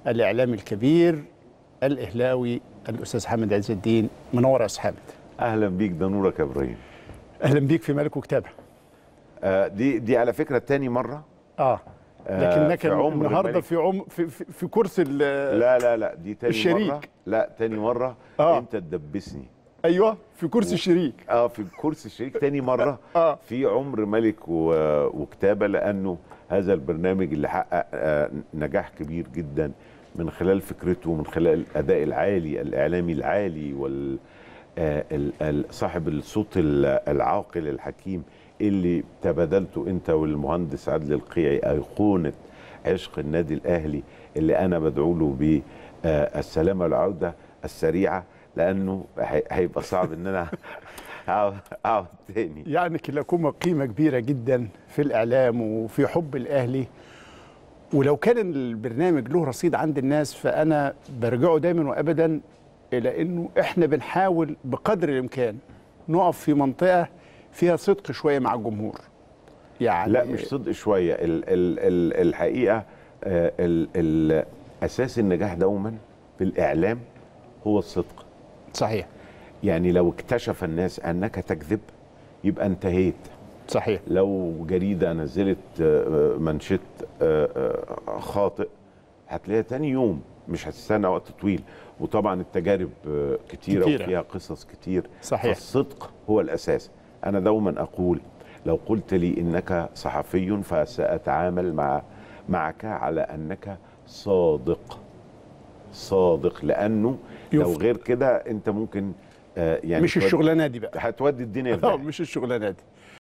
الاعلامي الكبير الاهلاوي الاستاذ حامد عز الدين منور يا استاذ حامد اهلا بيك ده نورك يا ابراهيم اهلا بيك في ملك وكتابه آه دي دي على فكره تاني مره اه آه، لكنك في عمر النهارده الملك. في عم في, في, في كرسي ال- لا لا لا دي تاني الشريك. مره لا تاني مره آه. انت تدبسني ايوه في كرسي الشريك اه في كرسي الشريك تاني مره آه. في عمر ملك و... وكتابه لانه هذا البرنامج اللي حقق آه نجاح كبير جدا من خلال فكرته ومن خلال الاداء العالي الاعلامي العالي وال آه ال... ال... صاحب الصوت ال- العاقل الحكيم اللي تبادلته انت والمهندس عادل القيعي ايقونه عشق النادي الاهلي اللي انا بدعو له بالسلامه والعوده السريعه لانه هي- هيبقى صعب ان انا اقعد اقعد تاني يعني لكم قيمه كبيره جدا في الاعلام وفي حب الاهلي ولو كان البرنامج له رصيد عند الناس فانا برجعه دايما وابدا الى انه احنا بنحاول بقدر الامكان نقف في منطقه فيها صدق شويه مع الجمهور يعني لا مش صدق شويه ال ال ال الحقيقه آه، ال ال اساس النجاح دوما في الاعلام هو الصدق صحيح يعني لو اكتشف الناس انك تكذب يبقى انتهيت صحيح لو جريده نزلت آه، منشط آه، آه، خاطئ هتلاقيها تاني يوم مش هتستنى وقت طويل وطبعا التجارب آه، كتيره, كتيرة. وفيها قصص كتير صحيح. فالصدق هو الاساس انا دوما اقول لو قلت لي انك صحفي فساتعامل مع معك على انك صادق صادق لانه لو يفضل. غير كده انت ممكن آه، يعني مش تودي- الشغلانه دي بقى هتودي الدنيا في اه داهية. مش الشغلانه دي